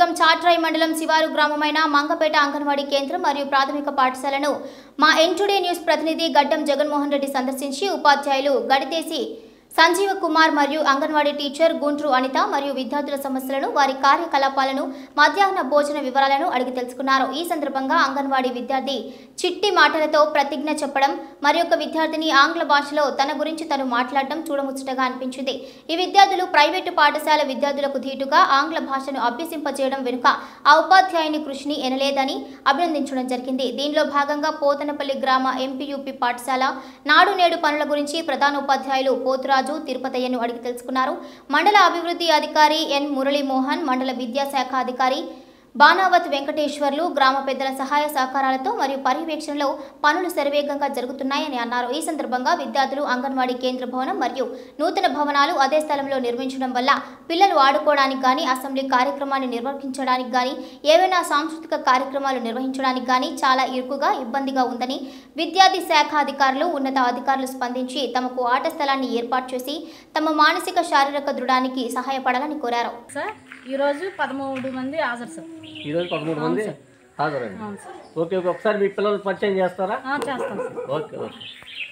నియోజకవర్గం చాట్రాయి మండలం శివారు గ్రామమైన మంగపేట అంగన్వాడీ కేంద్రం మరియు ప్రాథమిక పాఠశాలను మా ఎన్టుడే న్యూస్ ప్రతినిధి గడ్డం జగన్మోహన్ రెడ్డి సందర్శించి ఉపాధ్యాయులు గడితేసి సంజీవ కుమార్ మరియు అంగన్వాడీ టీచర్ గుంట్రు అనిత మరియు విద్యార్థుల సమస్యలను వారి కార్యకలాపాలను మధ్యాహ్న భోజన వివరాలను అడిగి తెలుసుకున్నారు ఈ సందర్భంగా అంగన్వాడీ విద్యార్థి చిట్టి మాటలతో ప్రతిజ్ఞ చెప్పడం మరి ఒక విద్యార్థిని ఆంగ్ల భాషలో తన గురించి తను మాట్లాడడం చూడముచ్చటగా అనిపించింది ఈ విద్యార్థులు ప్రైవేటు పాఠశాల విద్యార్థులకు ధీటుగా ఆంగ్ల భాషను అభ్యసింపజేయడం వెనుక ఆ ఉపాధ్యాయుని కృషిని ఎనలేదని అభినందించడం జరిగింది దీనిలో భాగంగా పోతనపల్లి గ్రామ ఎంపీయూపీ పాఠశాల నాడు నేడు పనుల గురించి ప్రధానోపాధ్యాయులు పోతురాజు తిరుపతయ్యను అడిగి తెలుసుకున్నారు మండల అభివృద్ధి అధికారి ఎన్ మురళీమోహన్ మండల విద్యాశాఖ అధికారి బానావత్ వెంకటేశ్వర్లు గ్రామ పెద్దల సహాయ సహకారాలతో మరియు పర్యవేక్షణలో పనులు శరవేగంగా జరుగుతున్నాయని అన్నారు ఈ సందర్భంగా విద్యార్థులు అంగన్వాడీ కేంద్ర భవనం మరియు నూతన భవనాలు అదే స్థలంలో నిర్మించడం వల్ల పిల్లలు ఆడుకోవడానికి కానీ అసెంబ్లీ కార్యక్రమాన్ని నిర్వహించడానికి కానీ ఏవైనా సాంస్కృతిక కార్యక్రమాలు నిర్వహించడానికి కానీ చాలా ఇరుకుగా ఇబ్బందిగా ఉందని విద్యార్థి శాఖ అధికారులు ఉన్నత అధికారులు స్పందించి తమకు ఆట స్థలాన్ని ఏర్పాటు చేసి తమ మానసిక శారీరక దృఢానికి సహాయపడాలని కోరారు సార్ ఈరోజు పదమూడు మంది హాజరు సార్ ఈరోజు పదమూడు మంది హాజరండి అవును సార్ ఓకే ఓకే ఒకసారి మీ పిల్లలు పరిచయం చేస్తారా ఆ, చేస్తాం సార్ ఓకే ఓకే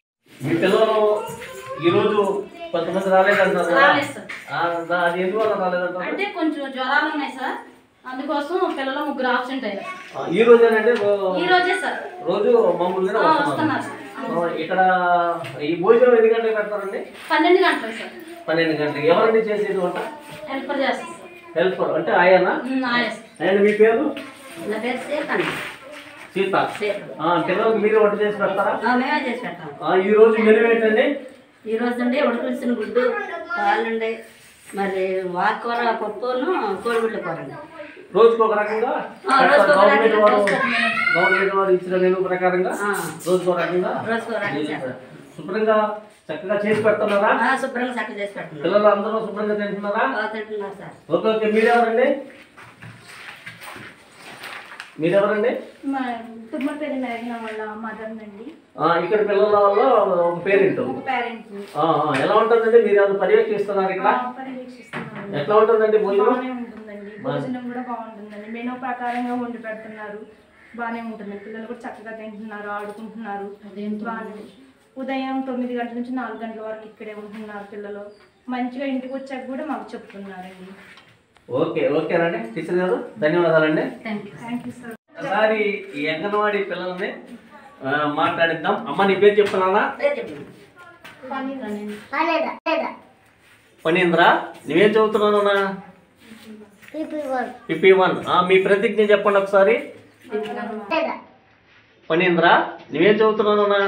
మీ పిల్లలు ఈరోజు కొంతమంది రాలేదంటారు కదా? రాలేదు సార్. ఆ, దా- అది ఎందువల్ల రాలేదంటారు అంటే కొంచెం జ్వరాలు ఉన్నాయి సార్ అందుకోసం పిల్లలు ముగ్గురు ఆబ్సెంట్ అయ్యారు ఆ, ఈ రోజేనండి రో- ఈ రోజే సార్ రోజు మామూలుగానే ఆ, వస్తున్నారు వస్తున్నారు సార్ ఆ, ఇక్కడ ఈ భోజనం ఎన్ని గంటలకు పెడతారండి పన్నెండు గంటలు సార్ పన్నెండు గంటలకు ఎవరండి చేసేది వంట హెల్పర్ చేస్తాం సార్ హెల్పర్ అంటే ఆయనా ఉమ్, ఆయా సార్ ఆయన మీ పేరు నా పేరు సీతన్న సీత సీత ఆ, పిల్లలకు మీరే వంట చేసి పెడతారా ఆ, మేమే చేసి పెట్టాం ఆ, ఈ రోజు మెనూ ఏంటండి ఈ రోజు ఉండే ఉడకలిసిన గుడ్డు పాలుండే మరి వాకూర పప్పును కోడిగుడ్ల కూర అండి రోజుకు ఒక రకంగా ఆ, రోజుకు ఒక గవర్నమెంట్ రకంగా వారు రోజుకు ఒక గవర్నమెంట్ వారు ఇచ్చిన మెనూ ప్రకారంగా ఆ. రోజుకు ఒక రకంగా రోజుకు ఒక రకంగా చేస్తాం. శుభ్రంగా చక్కగా చేసి పెడుతున్నారా ఆ, శుభ్రంగా చక్క చేసి పెడుతున్నాం పిల్లలు అందరూ శుభ్రంగా తింటున్నారా ఆ, తింటున్నారు సార్ ఓకే ఓకే మీరెవరండి మీరెవరండి మా తుమ్మపల్లి మేఘన వాళ్ళ మదర్ అండి ఆ, ఇక్కడ పిల్లల వల్ల ఒక పేరెంట్ ఒక పేరెంట్ ఎలా ఉంటుందండి మీరు అది పర్యవేక్షిస్తున్నారు ఇక్కడ పర్యవేక్షిస్తున్నాను ఎట్లా ఉంటుందండి భోజనం బాగానే ఉంటుందండి భోజనం కూడా బాగుంటుందండి మెనూ ప్రకారంగా వండి పెడుతున్నారు బాగానే ఉంటుంది పిల్లలు కూడా చక్కగా తింటున్నారు ఆడుకుంటున్నారు బాగానే ఉదయం తొమ్మిది గంటల నుంచి నాలుగు గంటల వరకు ఇక్కడే ఉంటున్నారు పిల్లలు మంచిగా ఇంటికి వచ్చాక కూడా మాకు చెప్తున్నారండి ఓకే ఓకేనండి టీచర్ గారు ధన్యవాదాలండి థ్యాంక్ యూ సార్ ఒకసారి ఈ అంగన్వాడీ పిల్లల్ని ఆ, మాట్లాడిద్దాం అమ్మ నీ పేరు చెప్తున్నానా పేరు చెప్పండి పనీంద్ర నువ్వేం చదువుతున్నావు నా ఫిఫ్టీ వన్ మీ ప్రతిజ్ఞ చెప్పండి ఒకసారి పనీంద్ర నువ్వేం చదువుతున్నావు నా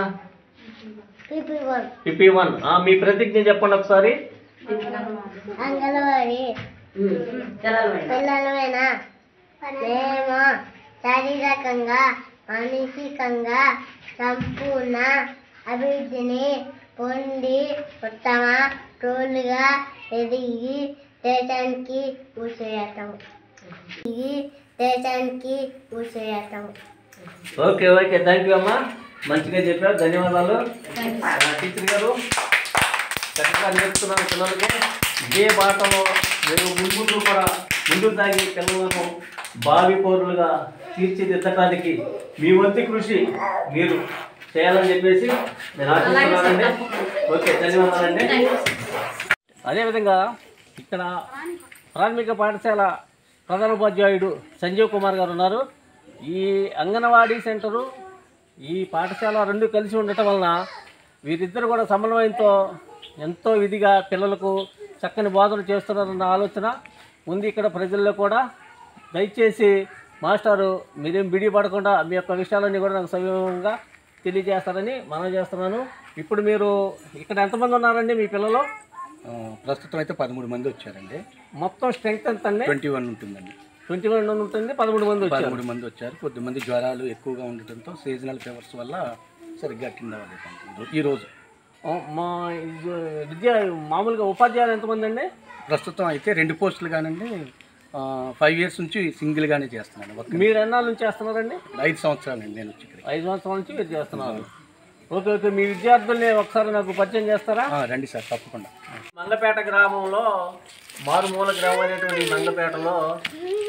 ఫిఫ్టీ వన్ మీ ప్రతిజ్ఞ చెప్పండి ఒకసారి అంగన్వాడి తెల్లవారు పిల్లలమైన మేము శారీరకంగా మానసికంగా సంపూర్ణ అభివృద్ధిని పొంది ఉత్తమ రోలుగా ఎదిగి దేశానికి ఊసేయటం ఈ దేశానికి ఊసేయటం ఓకే ఓకే థ్యాంక్ యూ అమ్మా మంచిగా చెప్పారు ధన్యవాదాలు ఆ, టీచర్ గారు చక్కగా నేర్పుతున్నాను పిల్లలకి ఇదే బాటలో మీరు ముందు కూడా ముందు సాగి పిల్లలను భావి పౌరులుగా తీర్చిదిద్దటానికి మీ వంతు కృషి మీరు చేయాలని చెప్పేసి నేను ఆశిస్తున్నానండి ఓకే ధన్యవాదాలండి అదేవిధంగా ఇక్కడ ప్రాథమిక పాఠశాల ప్రధానోపాధ్యాయుడు సంజీవ్ కుమార్ గారు ఉన్నారు ఈ అంగన్వాడీ సెంటరు ఈ పాఠశాల రెండు కలిసి ఉండటం వలన వీరిద్దరు కూడా సమన్వయంతో ఎంతో విధిగా పిల్లలకు చక్కని బోధన చేస్తున్నారన్న ఆలోచన ఉంది ఇక్కడ ప్రజల్లో కూడా దయచేసి మాస్టారు మీరేం బిడి పడకుండా మీ యొక్క విషయాలన్నీ కూడా నాకు సవ్యంగా తెలియజేస్తారని మనం చేస్తున్నాను ఇప్పుడు మీరు ఇక్కడ ఎంతమంది ఉన్నారండి మీ పిల్లలు ఆ, ప్రస్తుతం అయితే పదమూడు మంది వచ్చారండి మొత్తం స్ట్రెంగ్త్ ఎంత అండి ట్వంటీ వన్ ఉంటుందండి ట్వంటీ వన్ ఉంటుంది పదమూడు మంది వచ్చారు పదమూడు మంది వచ్చారు కొద్దిమంది జ్వరాలు ఎక్కువగా ఉండటంతో సీజనల్ ఫీవర్స్ వల్ల సరిగ్గా అటెండ్ అవ్వలేదు ఈ రోజు ఆ, మా ఇది విద్య మామూలుగా ఉపాధ్యాయులు ఎంతమంది అండి ప్రస్తుతం అయితే రెండు పోస్టులు కానండి ఫైవ్ ఇయర్స్ నుంచి సింగిల్గానే చేస్తున్నాను ఒక మీరు ఎన్నాళ్ళ నుంచి చేస్తున్నారండి ఐదు సంవత్సరాలండి నేను వచ్చి ఇక్కడ ఐదు సంవత్సరాల నుంచి మీరు చేస్తున్నారు ఓకే ఓకే మీ విద్యార్థుల్ని ఒకసారి నాకు పరిచయం చేస్తారా రండి సార్ తప్పకుండా మంగపేట గ్రామంలో మారుమూల గ్రామం అయినటువంటి మంగపేటలో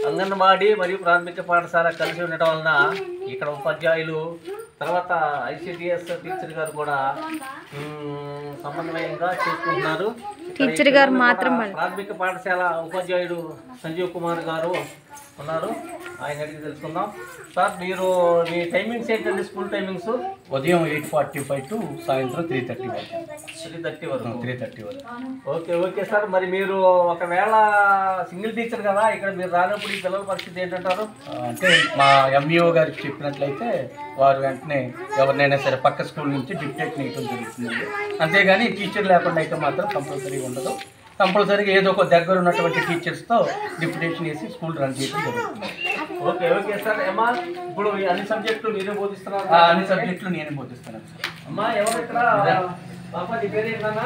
అంగన్వాడీ మరియు ప్రాథమిక పాఠశాల కలిసి ఉండటం వలన ఇక్కడ ఉపాధ్యాయులు తర్వాత ఐసిడిఎస్ టీచర్ గారు కూడా మ్, సమన్వయంగా చేసుకుంటున్నారు టీచర్ గారు మాత్రం ప్రాథమిక పాఠశాల ఉపాధ్యాయుడు సంజీవ్ కుమార్ గారు ఉన్నారు ఆయన అడిగి తెలుసుకుందాం సార్ మీరు మీ టైమింగ్స్ ఏంటండి స్కూల్ టైమింగ్స్ ఉదయం ఎయిట్ ఫార్టీ ఫైవ్ టు సాయంత్రం త్రీ థర్టీ వరకు త్రీ థర్టీ వరకు త్రీ థర్టీ వరకు ఓకే ఓకే సార్ మరి మీరు ఒకవేళ సింగిల్ టీచర్ కదా ఇక్కడ మీరు రానప్పుడు ఈ పిల్లల పరిస్థితి ఏంటంటారు ఆ, అంటే మా ఎంఈఓ గారికి చెప్పినట్లయితే వారు వెంటనే ఎవరినైనా సరే పక్క స్కూల్ నుంచి డిక్టేట్ చేయడం జరుగుతుంది అంతేగాని టీచర్ లేకుండా అయితే మాత్రం కంపల్సరీ ఉండదు కంపల్సరీగా ఏదో ఒక దగ్గర ఉన్నటువంటి టీచర్స్తో డిప్యుటేషన్ వేసి స్కూల్ రన్ చేయడం జరుగుతుంది ఓకే ఓకే సార్ అమ్మా ఇప్పుడు ఈ అన్ని సబ్జెక్టులు మీరే బోధిస్తున్నారు ఆ అన్ని సబ్జెక్టులు నేనే బోధిస్తాను సార్ అమ్మా ఎవరు ఇక్కడ పాప నీ పేరు ఏంటన్నా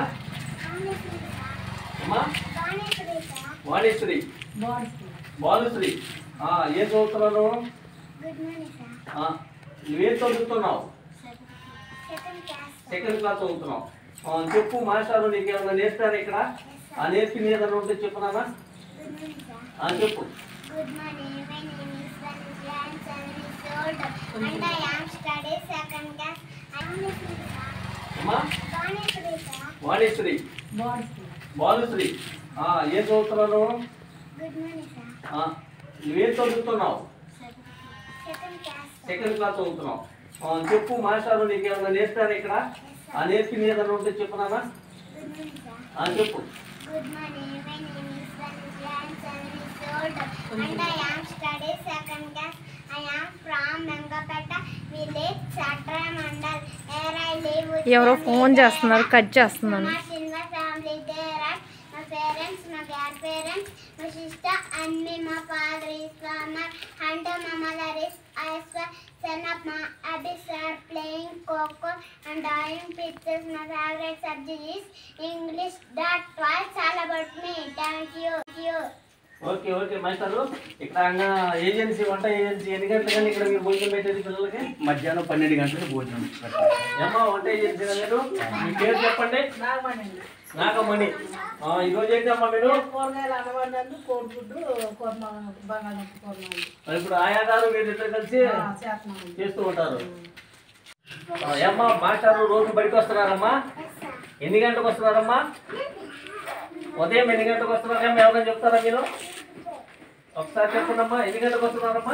అమ్మా వాణిశ్రీ బాలుశ్రీ ఆ, ఏం చదువుతున్నాను గుడ్ మార్నింగ్ సార్ ఆ, నువ్వేం చదువుతున్నావు సెకండ్ క్లాస్ సెకండ్ క్లాస్ చదువుతున్నావు ఆ, చెప్పు మాస్టారు నీకు ఏమైనా నేర్పారు ఇక్కడ ఆ నేర్పిన ఏదైనా ఉంటే చెప్పు నాన్న గుడ్ మార్నింగ్ సార్ ఆ, చెప్పు Good morning. My name is Vanessa and seven years old, and I am studying second class. I am listening, sir. అమ్మా Vanessa, sir. వాణిశ్రీ బాలుశ్రీ ఆ, ఏం చదువుతున్నాను Good morning, sir. ఆ, నువ్వేం చదువుతున్నావు Second class. సెకండ్ క్లాస్ చదువుతున్నావు ఆ, చెప్పు మాస్టారు నీకు ఏమైనా నేర్పారు ఇక్కడ ఆ నేర్పిన ఏదైనా ఉంటే చెప్పు నాన్న Good morning, sir. ఆ, చెప్పు Good morning. My name is Vanessa and seven years old, and I am studying second class. I am from Mangapeta village, Satra Mandal, where I live with ఎవరో my ఫోన్ చేస్తున్నారు cut parents. చేస్తున్నాను My silver family there are my parents, my grandparents, my sister and me. My father is farmer and my mother is Aiswa. Son of my abyss are playing coco and drawing pictures. My favorite subject is English. That was all about me. Thank you. Thank you. Okay okay మాస్టారు ఇక్కడ అంగ- agency వంట agency ఎన్ని గంటలు కానీ ఇక్కడ మీరు భోజనం పెట్టేది పిల్లలకి మధ్యాహ్నం పన్నెండు గంటలకు భోజనం పెట్టాలి ఏమ్మా వంట ఏజెన్సీ మీరు మీ పేరు చెప్పండి నాగమణి ఆ, ఈరోజు ఏంటమ్మా మీరు కూరగాయలు అనవాడినందు కోడిగుడ్డు కూర బంగాళదుంప కూర మరి ఇప్పుడు ఆయా గారు మీరు ఇద్దరు కలిసి చేస్తున్నాం చేస్తూ ఉంటారు ఆ, ఏమ్మా మాస్టారు రోజు బయటకు వస్తున్నారమ్మా ఎన్ని గంటలకు వస్తున్నారమ్మా ఉదయం ఎన్ని గంటలకు వస్తున్నారమ్మా ఎవరైనా చెప్తారా మీరు ఒకసారి చెప్పండమ్మా ఎన్ని గంటలకు వస్తున్నారమ్మా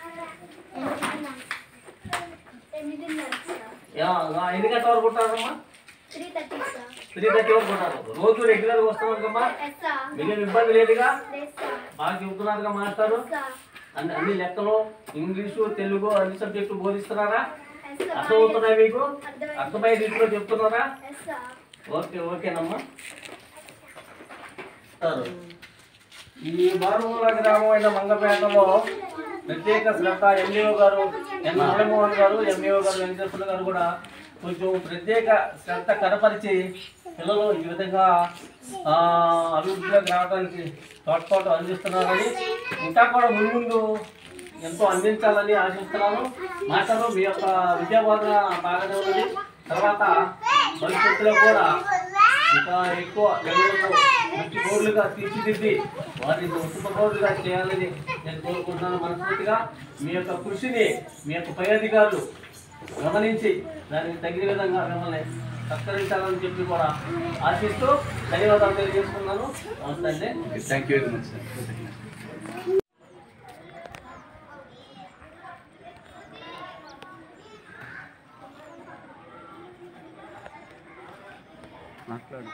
యా, ఆ, ఎన్ని గంటల వరకు ఉంటారమ్మా Three thirty, sir. Three thirty వరకు ఉంటారు రోజు రెగ్యులర్గా వస్తున్నారమ్మా Yes, sir. మీకేం ఇబ్బంది లేదుగా Yes, sir. బాగా చెబుతున్నారుగా మాస్టారు Sir. అన్ని అన్ని లెక్కలు ఇంగ్లీషు తెలుగు అన్ని సబ్జెక్టులు బోధిస్తున్నారా Yes, sir. అర్థమవుతున్నాయి మీకు అర్థమయ్యే- అర్థమయ్యే రీతిలో చెప్తున్నారా Yes, sir. ఓకే ఓకేనమ్మా సార్ ఈ మారుమూల గ్రామం అయిన మంగపేటలో ప్రత్యేక శ్రద్ధ ఎంఈఓ గారు ఎన్ మురళీమోహన్ గారు ఎంఈఓ గారు వెంకటేశ్వర గారు కూడా కొంచెం ప్రత్యేక శ్రద్ధ కనపరిచి పిల్లలు ఈ విధంగా ఆ, అభివృద్ధిలోకి రావడానికి తోడ్పాటు అందిస్తున్నారని ఇంకా కూడా ముందు ముందు ఎంతో అందించాలని ఆశిస్తున్నాను మాటలు మీ యొక్క విద్యాబోధన బాగానే ఉన్నది తర్వాత భవిష్యత్తులో కూడా ఇంకా ఎక్కువ లెవెల్లో మంచి పౌరులుగా తీర్చిదిద్ది వారిని ఉత్తమ పౌరులుగా చేయాలని నేను కోరుకుంటున్నాను మనస్ఫూర్తిగా మీ యొక్క కృషిని మీ యొక్క పై అధికారులు గమనించి దానికి తగిన విధంగా మిమ్మల్ని సత్కరించాలని చెప్పి కూడా ఆశిస్తూ ధన్యవాదాలు తెలియజేసుకున్నాను నమస్తే అండి thank you very much sir మాట్లాడు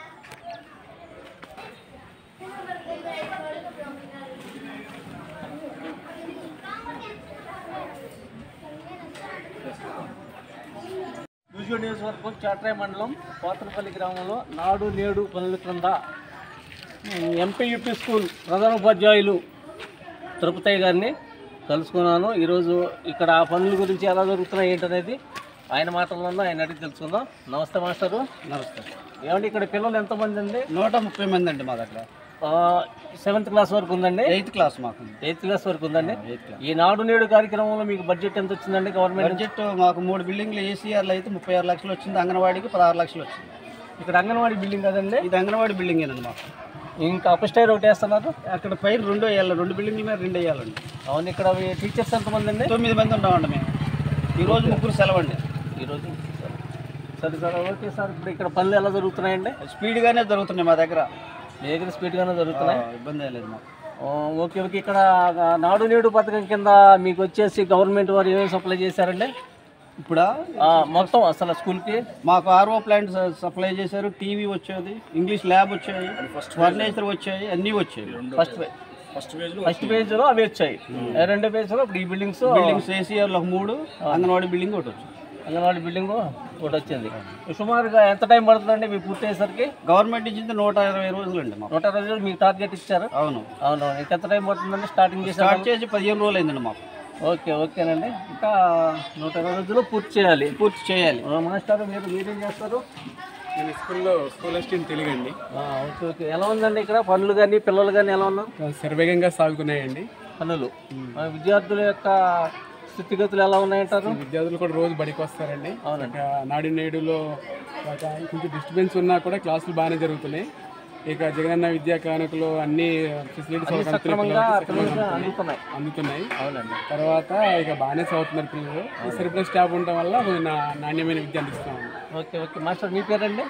నూజివీడు నియోజకవర్గం చాట్రాయ మండలం పోతనపల్లి గ్రామంలో నాడు నేడు పనుల క్రింద ఎంపీయూపీ స్కూల్ ప్రధాన ఉపాధ్యాయులు తిరుపతయ్య గారిని కలుసుకున్నాను ఈరోజు ఇక్కడ ఆ పనుల గురించి ఎలా జరుగుతున్నాయి ఏంటనేది ఆయన మాటల్లో ఆయన అడిగి తెలుసుకుందాం నమస్తే మాస్టరు నమస్తే ఏమండి ఇక్కడ పిల్లలు ఎంతమంది అండి నూట ముప్పై మంది అండి మా దగ్గర సెవెంత్ క్లాస్ వరకు ఉందండి ఎయిత్ క్లాస్ మాకు ఎయిత్ క్లాస్ వరకు ఉందండి ఎయిత్ క్లాస్ ఈ నాడు నేడు కార్యక్రమంలో మీకు బడ్జెట్ ఎంత వచ్చిందండి గవర్నమెంట్ నుంచి? బడ్జెట్ మాకు మూడు బిల్డింగ్లు ఏసీఆర్లు అయితే ముప్పై ఆరు లక్షలు వచ్చింది అంగన్వాడీకి పదహారు లక్షలు వచ్చింది ఇక్కడ అంగన్వాడీ బిల్డింగ్ కదండి ఇది అంగన్వాడీ బిల్డింగ్ ఏనండి మాకు ఇంకా అప్స్టైర్ ఒకటి వేస్తున్నారు అక్కడ పైన రెండు వేయాలి రెండు బిల్డింగ్ల మీద రెండు వేయాలండి అవును ఇక్కడ మీ టీచర్స్ ఎంతమంది అండి తొమ్మిది మంది ఉన్నామండి మేము ఈరోజు ముగ్గురు సెలవు అండి ఈరోజు సరే సార్ ఓకే సార్ ఇప్పుడు ఇక్కడ పనులు ఎలా జరుగుతున్నాయండి స్పీడ్గానే జరుగుతున్నాయి మా దగ్గర మీ దగ్గర స్పీడ్గానే జరుగుతున్నాయి ఆ, ఇబ్బంది ఏం లేదు మాకు ఆ, ఓకే ఓకే ఇక్కడ నాడు నేడు పథకం కింద మీకు వచ్చేసి గవర్నమెంట్ వారు ఏమేమి సప్లై చేశారండి ఇప్పుడా ఆ, మొత్తం అసలు స్కూల్కి మాకు ఆర్ఓ ప్లాంట్ స- సప్లై చేశారు టీవీ వచ్చేది ఇంగ్లీష్ ల్యాబ్ వచ్చాయి ఫర్నిచర్ వచ్చాయి అన్నీ వచ్చాయి ఫస్ట్ ఫస్ట్ పేజ్లో అవి వచ్చాయి రెండో పేజ్లో ఇప్పుడు ఈ బిల్డింగ్స్ బిల్డింగ్స్ ఏసీఆర్లో ఒక మూడు అంగన్వాడీ బిల్డింగ్ ఒకటి వచ్చింది అంగన్వాడీ బిల్డింగ్ ఒకటి వచ్చింది సుమారుగా ఎంత టైం పడుతుందండి మీకు పూర్తి అయ్యేసరికి గవర్నమెంట్ ఇచ్చింది నూట ఇరవై రోజులు అండి మాకు నూట ఇరవై రోజులు మీకు టార్గెట్ ఇచ్చారు అవును అవును ఇంకా ఎంత టైం పడుతుందండి స్టార్టింగ్ చేశారు స్టార్ట్ చేసి పదిహేను రోజులు అయిందండి మాకు ఓకే ఓకేనండి ఇంకా నూట ఇరవై రోజులు పూర్తి చేయాలి పూర్తి చేయాలి ఆ, మాస్టర్ మీరు మీరేం చేస్తారు నేను స్కూల్లో స్కూల్ అసిస్టెంట్ తెలుగు అండి ఆ, ఓకే ఓకే ఎలా ఉందండి ఇక్కడ పనులు కానీ పిల్లలు కానీ ఎలా ఉన్నారు సర్వేగంగా సాగుతున్నాయండి పనులు ఆ, విద్యార్థుల యొక్క స్థితిగతులు ఎలా ఉన్నాయంటారు విద్యార్థులు కూడా రోజు బడికి వస్తారండి అవునండి ఇక నాడు నేడులో ఒక కొంచెం డిస్టర్బెన్స్ ఉన్నా కూడా క్లాసులు బాగానే జరుగుతున్నాయి ఇక జగనన్న విద్యా కానుకలో అన్ని ఫెసిలిటీస్ అన్ని సక్రమంగా పిల్లలకి అందుతున్నాయి అందుతున్నాయి అవునండి తర్వాత ఇక బాగానే చదువుతున్నారు పిల్లలు ఈ సరిపడా స్టాఫ్ ఉండటం వల్ల కొంచెం నా- నాణ్యమైన విద్య అందిస్తున్నాము ఓకే ఓకే మాస్టర్ మీ పేరండి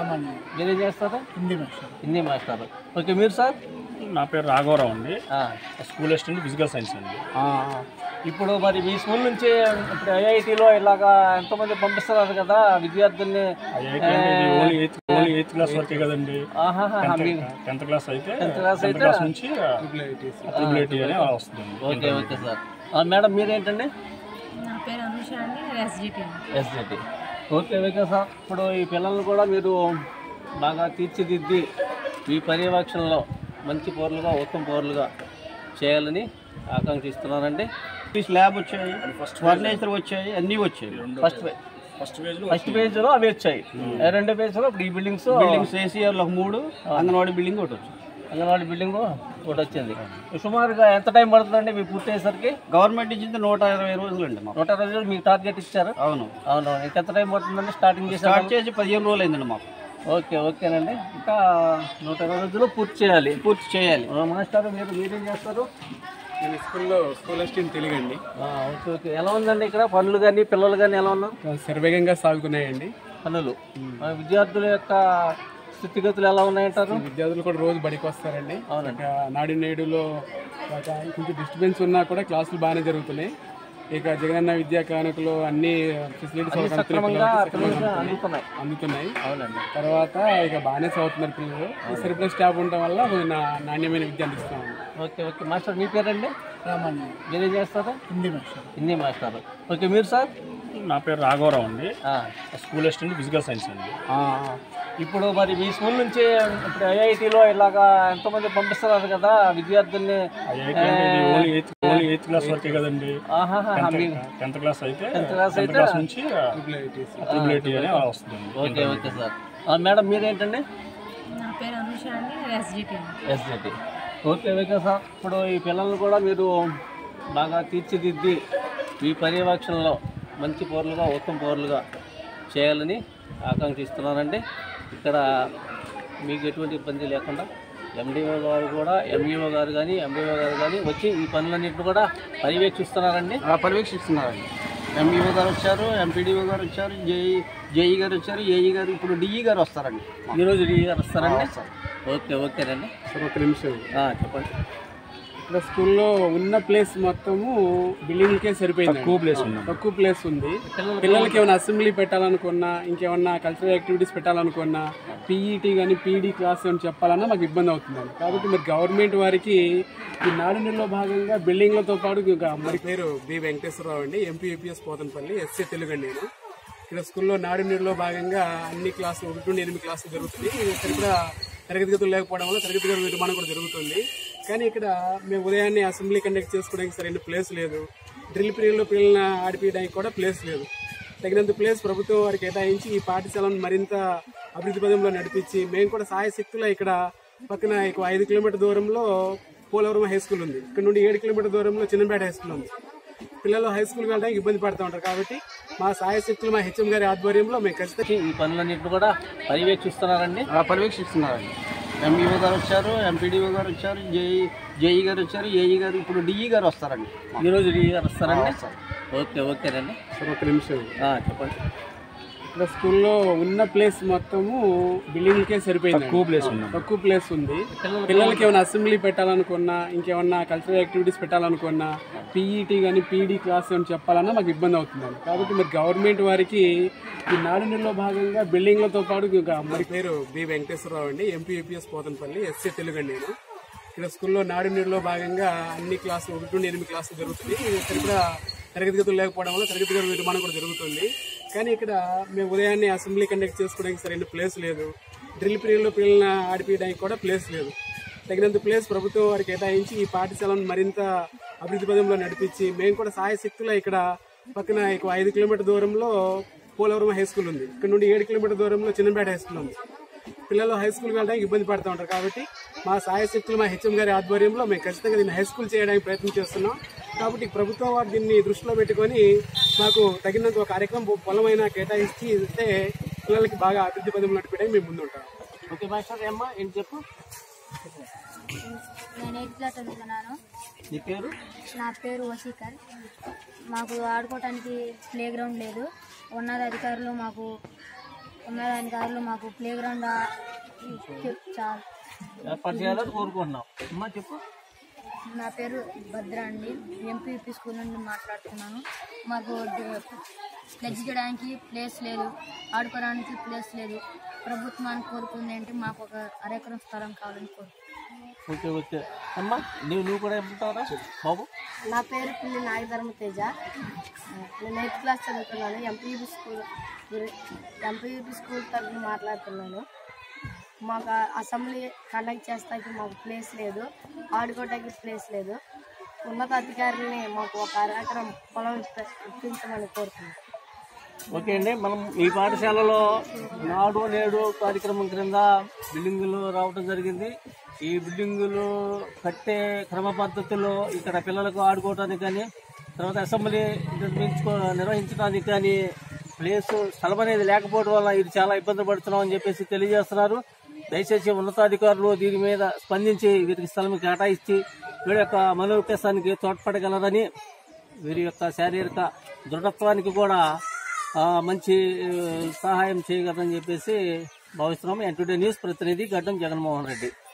మీరేం చేస్తారు Hindi master Hindi master okay మీరు సార్ నా పేరు రాఘవరావు అండి ఆ, స్కూల్ అసిస్టెంట్ ఫిజికల్ సైన్స్ అండి ఆ, ఆ. ఇప్పుడు మరి మీ స్కూల్ నుంచి ఇప్పుడు ఐఐటిలో ఇలాగా ఎంతమంది పంపిస్తున్నారు కదా విద్యార్థుల్ని ఐఐటి అంటే ఇది only eighth only eighth class వరకే కదండి ఆహాహా, మీ- టెన్త్ క్లాస్ అయితే Tenth class టెన్త్ అయితే- క్లాస్ నుంచి ట్రిపుల్ ఐటీ అని అలా వస్తుందండి ఓకే ఓకే సార్ ఆ, మేడం మీరేంటండి నా పేరు అనుష అండి SGT SGT okay okay sir ఇప్పుడు ఈ పిల్లల్ని కూడా మీరు బాగా తీర్చిదిద్ది మీ పర్యవేక్షణలో మంచి పౌరులుగా ఉత్తమ పౌరులుగా చేయాలని ఆకాంక్షిస్తున్నానండి ఇంగ్లీష్ ల్యాబ్ వచ్చాయి ఫర్నిచర్ వచ్చాయి అన్నీ వచ్చాయి ఫస్ట్ ఫస్ట్ పేజ్ ఫస్ట్ పేజ్లో అవి వచ్చాయి రెండో పేజ్లో ఇప్పుడు ఈ బిల్డింగ్స్ బిల్డింగ్స్ ఏసీఆర్లో ఒక మూడు అంగన్వాడీ బిల్డింగ్ ఒకటి వచ్చింది అంగన్వాడీ బిల్డింగ్ ఒకటి వచ్చింది సుమారుగా ఎంత టైం పడుతుందండి మీకు పూర్తి అయ్యేసరికి గవర్నమెంట్ ఇచ్చింది నూట ఇరవై రోజులు అండి మాకు నూట ఇరవై రోజులు మీకు టార్గెట్ ఇచ్చారు అవును అవును ఇంకా ఎంత టైం పడుతుందండి స్టార్టింగ్ చేశారు స్టార్ట్ చేసి పదిహేను రోజులు అయిందండి మాకు ఓకే ఓకేనండి ఇంకా నూట ఇరవై రోజులు పూర్తి చేయాలి పూర్తి చేయాలి ఆ, మాస్టర్ మీరు మీరేం చేస్తారు నేను స్కూల్లో స్కూల్ అసిస్టెంట్ తెలుగు అండి ఆ, ఓకే ఓకే ఎలా ఉందండి ఇక్కడ పనులు కానీ పిల్లలు కానీ ఎలా ఉన్నారు సర్వేగంగా సాగుతున్నాయండి పనులు ఆ, విద్యార్థుల యొక్క స్థితిగతులు ఎలా ఉన్నాయంటారు విద్యార్థులు కూడా రోజు బడికి వస్తారండి అవునండి ఇక నాడు నేడులో ఒక కొంచెం డిస్టర్బెన్స్ ఉన్నా కూడా క్లాసులు బాగానే జరుగుతున్నాయి ఇక జగనన్న విద్యా కానుకలో అన్ని ఫెసిలిటీస్ అన్ని సక్రమంగా పిల్లలకి అందుతున్నాయి అందుతున్నాయి అవునండి తర్వాత ఇక బాగానే చదువుతున్నారు పిల్లలు ఈ సరిపడా స్టాఫ్ ఉండటం వల్ల కొంచెం నా- నాణ్యమైన విద్య అందిస్తున్నాము ఓకే ఓకే మాస్టర్ మీ పేరండి రామండి మీరేం చేస్తారు Hindi master Hindi master okay మీరు సార్ నా పేరు రాఘవరావు అండి ఆ, స్కూల్ అసిస్టెంట్ ఫిజికల్ సైన్స్ అండి ఆ, ఆ. ఇప్పుడు మరి మీ స్కూల్ నుంచి ఇప్పుడు ఐఐటిలో ఇలాగా ఎంతమంది పంపిస్తున్నారు కదా విద్యార్థుల్ని ఐఐటి అంటే ఇది only eighth only eighth class వరకే కదండి ఆహాహా, మీ- టెన్త్ క్లాస్ అయితే Tenth class టెన్త్ అయితే- క్లాస్ నుంచి ట్రిపుల్ ఐటీ అని అలా వస్తుందండి ఓకే ఓకే సార్ ఆ, మేడం మీరేంటండి నా పేరు అనుష అండి SGT SGT okay okay sir ఇప్పుడు ఈ పిల్లల్ని కూడా మీరు బాగా తీర్చిదిద్ది మీ పర్యవేక్షణలో మంచి పౌరులుగా ఉత్తమ పౌరులుగా చేయాలని ఆకాంక్షిస్తున్నానండి ఇక్కడ మీకు ఎటువంటి ఇబ్బంది లేకుండా ఎండిఓ గారు కూడా ఎంఈఓ గారు కానీ ఎండిఓ గారు కానీ వచ్చి ఈ పనులన్నింటిని కూడా పర్యవేక్షిస్తున్నారండి పర్యవేక్షిస్తున్నారండి ఎంఈఓ గారు వచ్చారు ఎంపీడీఓ గారు వచ్చారు జేఈ జేఈ గారు వచ్చారు ఏఈ గారు ఇప్పుడు డిఈ గారు వస్తారండి ఈరోజు డీ గారు వస్తారండి వస్తారు. ఓకే ఓకేనండి సార్ ఒక నిమిషం ఆ, చెప్పండి ఇక్కడ స్కూల్లో ఉన్న ప్లేస్ మొత్తము బిల్డింగ్కే సరిపోయింది తక్కువ ప్లేస్ ఉంది తక్కువ ప్లేస్ ఉంది పిల్లలకి ఏమైనా అసెంబ్లీ పెట్టాలనుకున్నా ఇంకేమన్నా కల్చరల్ యాక్టివిటీస్ పెట్టాలనుకున్నా పీఈటీ కానీ పీఈడీ క్లాస్ అని చెప్పాలన్నా మాకు ఇబ్బంది అవుతుందండి కాబట్టి మరి గవర్నమెంట్ వారికి ఈ నాడునిలో భాగంగా బిల్డింగ్లతో పాటు ఇంకా మరి పేరు బి వెంకటేశ్వరరావు అండి MP APS Pothanapalli SC Telugu అండి నేను ఇక్కడ స్కూల్లో నాడునీరులో భాగంగా అన్ని క్లాసులు ఒకటి నుండి ఎనిమిది క్లాసులు జరుగుతుంది ఇక్కడ కూడా తరగతి గదులు లేకపోవడం వల్ల తరగతి గదుల నిర్మాణం కూడా జరుగుతుంది కానీ ఇక్కడ మేము ఉదయాన్నే అసెంబ్లీ కండక్ట్ చేసుకోవడానికి సరైన ప్లేస్ లేదు డ్రిల్ పీరియడ్లో పిల్లల్ని ఆడిపించడానికి కూడా ప్లేస్ లేదు తగినంత ప్లేస్ ప్రభుత్వం వారికి కేటాయించి ఈ పాఠశాలను మరింత అభివృద్ధి పదంలో నడిపించి మేము కూడా సహాయ శక్తులు ఇక్కడ పక్కన ఒక ఐదు కిలోమీటర్ దూరంలో పోలవరం హై స్కూల్ ఉంది ఇక్కడ నుండి ఏడు కిలోమీటర్ దూరంలో చిన్నపేట హై స్కూల్ ఉంది పిల్లలు హై స్కూల్కి వెళ్ళడానికి ఇబ్బంది పడుతూ ఉంటారు కాబట్టి మా సహాయ శక్తులు మా హెచ్ఎం గారి ఆధ్వర్యంలో మేము ఖచ్చితంగా ఈ పనులన్నింటిని కూడా పర్యవేక్షిస్తున్నారండి పర్యవేక్షిస్తున్నారండి ఎంఈఓ గారు వచ్చారు ఎంపీడీఓ గారు వచ్చారు జేఈ జేఈ గారు వచ్చారు ఏఈ గారు ఇప్పుడు డిఈ గారు వస్తారండి ఈరోజు డిఈ గారు వస్తారండి ఆ, వస్తారు. ఓకే ఓకేనండి సార్ ఒక నిమిషం ఆ, చెప్పండి ఇక్కడ స్కూల్లో ఉన్న ప్లేస్ మొత్తము బిల్డింగ్కే సరిపోయింది తక్కువ place ఉంది. తక్కువ ప్లేస్ ఉంది పిల్లలకి ఏమైనా అసెంబ్లీ పెట్టాలనుకున్నా ఇంకేమన్నా కల్చరల్ యాక్టివిటీస్ పెట్టాలనుకున్నా పీఈటీ కానీ పీఈడీ క్లాస్ అని చెప్పాలన్నా మాకు ఇబ్బంది అవుతుందండి కాబట్టి మరి గవర్నమెంట్ వారికి ఈ నాలుగులో భాగంగా బిల్డింగ్లతో పాటు ఇంకా మరి పేరు బి వెంకటేశ్వరరావు అండి MP UPS Pothanapalli SC Telugu అండి నేను ఇక్కడ స్కూల్లో నాడు నీరులో భాగంగా అన్ని క్లాసులు ఒకటి నుండి ఎనిమిది క్లాసులు జరుగుతుంది ఇక్కడ కూడా తరగతి గదులు లేకపోవడం వల్ల తరగతి గదుల నిర్మాణం కూడా జరుగుతుంది కానీ ఇక్కడ మేము ఉదయాన్నే అసెంబ్లీ కండక్ట్ చేసుకోవడానికి సరైన ప్లేస్ లేదు డ్రిల్ పీరియడ్లో పిల్లల్ని ఆడిపించడానికి కూడా ప్లేస్ లేదు తగినంత ప్లేస్ ప్రభుత్వం వారికి కేటాయించి ఈ పాఠశాలను మరింత అభివృద్ధి పదంలో నడిపించి మేము కూడా సాయశక్తుల ఇక్కడ పక్కన ఒక ఐదు కిలోమీటర్ దూరంలో పోలవరం హై స్కూల్ ఉంది ఇక్కడ నుండి ఏడు కిలోమీటర్ దూరంలో చిన్నపేట హై స్కూల్ ఉంది పిల్లలు హై స్కూల్కి వెళ్ళడానికి ఇబ్బంది పడుతూ ఉంటారు కాబట్టి మా సాయశక్తులు మా హెచ్ఎం గారి ఆధ్వర్యంలో మేము ఖచ్చితంగా దీన్ని హై స్కూల్ చేయడానికి ప్రయత్నం చేస్తున్నాం కాబట్టి ప్రభుత్వం వారు దీన్ని దృష్టిలో పెట్టుకొని మాకు తగినంత ఒక కార్యక్రమం పొలమైనా కేటాయించి ఇస్తే పిల్లలకి బాగా అభివృద్ధి పదంలో నడిపేయడానికి మేము ముందుంటాం ఓకే మాస్టర్ అమ్మా ఏంటి చెప్పు నేను ఎయిత్ క్లాస్ చదువుతున్నాను నీ పేరు నా పేరు వసీకర్ మాకు ఆడుకోవటానికి ప్లే గ్రౌండ్ లేదు ఉన్నతాధికారులు మాకు ఉన్నతాధికారులు మాకు ప్లే గ్రౌండ్ చాలు ఏర్పాటు చేయాలని కోరుకుంటున్నాం అమ్మా చెప్పు నా పేరు భద్ర అండి ఎంపీపీ స్కూల్ నుండి మాట్లాడుతున్నాను మాకు ఫ్లెక్స్ చేయడానికి ప్లేస్ లేదు ఆడుకోవడానికి ప్లేస్ లేదు ప్రభుత్వాన్ని కోరుకుంది ఏంటి మాకు ఒక అరెకరం స్థలం కావాలని కోరుకుంటున్నాను ఓకే ఓకే అమ్మా నువ్వు నువ్వు కూడా ఏమంటావరా బాబు నా పేరు పిల్లి నాగధర్మ తేజ నేను ఎయిత్ క్లాస్ చదువుతున్నాను ఎంపీయూపీ స్కూల్ ఎంపీయూపీ స్కూల్ తరఫున మాట్లాడుతున్నాను మాకు ఆ అసెంబ్లీ కండక్ట్ చేస్తానికి మాకు ప్లేస్ లేదు ఆడుకోవడానికి ప్లేస్ లేదు ఉన్నత అధికారులని మాకు ఒక అరెకరం పొలం ఇప్ప- ఇప్పించమని కోరుతున్నాను ఓకే అండి మనం ఈ పాఠశాలలో నాడు నేడు కార్యక్రమం క్రింద బిల్డింగులు రావడం జరిగింది ఈ బిల్డింగులు కట్టే క్రమ పద్ధతిలో ఇక్కడ పిల్లలకు ఆడుకోవడానికి కానీ తర్వాత అసెంబ్లీ నిర్మించుకో నిర్వహించడానికి కానీ ప్లేస్ స్థలం అనేది లేకపోవడం వల్ల ఇది చాలా ఇబ్బంది పడుతున్నాం అని చెప్పేసి తెలియజేస్తున్నారు దయచేసి ఉన్నతాధికారులు దీని మీద స్పందించి వీరికి స్థలం కేటాయించి వీరి యొక్క మనోవికాసానికి తోడ్పడగలరని వీరి యొక్క శారీరక దృఢత్వానికి కూడా ఆ, మంచి ఆ, సహాయం చేయగలరని చెప్పేసి భావిస్తున్నాము ఎన్టుడే న్యూస్ ప్రతినిధి గడ్డం జగన్మోహన్ రెడ్డి